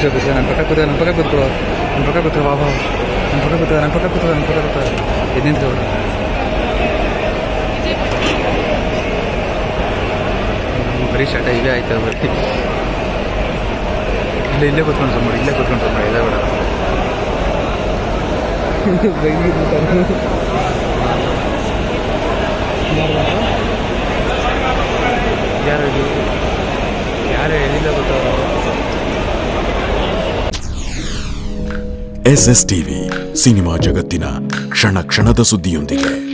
ಕೂತ್ಕೊ ಕೂತ್ಕೊ ನನ್ನ ಪಕ್ಕ ಕೂತ್ಕೊ ನನ್ನ ಪಕ್ಕ ಕೂತ್ಕೊ ನನ್ನ ಪಕ್ಕ ಕೂತ್ಕೊ ಬಾ ಬಾ ನನ್ನ ಪಕ್ಕ ಕೂತ್ಕೊ ನನ್ನ ಪಕ್ಕ ಕೂತ್ಕೊ ನನ್ನ ಪಕ್ಕ ಕೂತ್ಕೊ ಎದ್ದು ನಿಂತ್ಕೊ ಬಿಡು. ಹ್ಮ್, ಬರೀ ಶಟ ಇದೇ ಆಯ್ತು ಬರೀ ಇಲ್ಲೇ ಇಲ್ಲೇ ಕೂತ್ಕೊಂಡು ಸುಮ್ಮನೆ ಇಲ್ಲೇ ಕೂತ್ಕೊಂಡು ಸುಮ್ಮನೆ ಇಲ್ಲೇ ಬೇಡ ಯಾರು ಇದು ಯಾರು ಎಲ್ಲಿಂದ ಗೊತ್ತಾಗ ಎಸ್ ಎಸ್ ಟಿವಿ ಸಿನಿಮಾ ಜಗತ್ತಿನ ಕ್ಷಣ ಕ್ಷಣದ ಸುದ್ದಿಯೊಂದಿಗೆ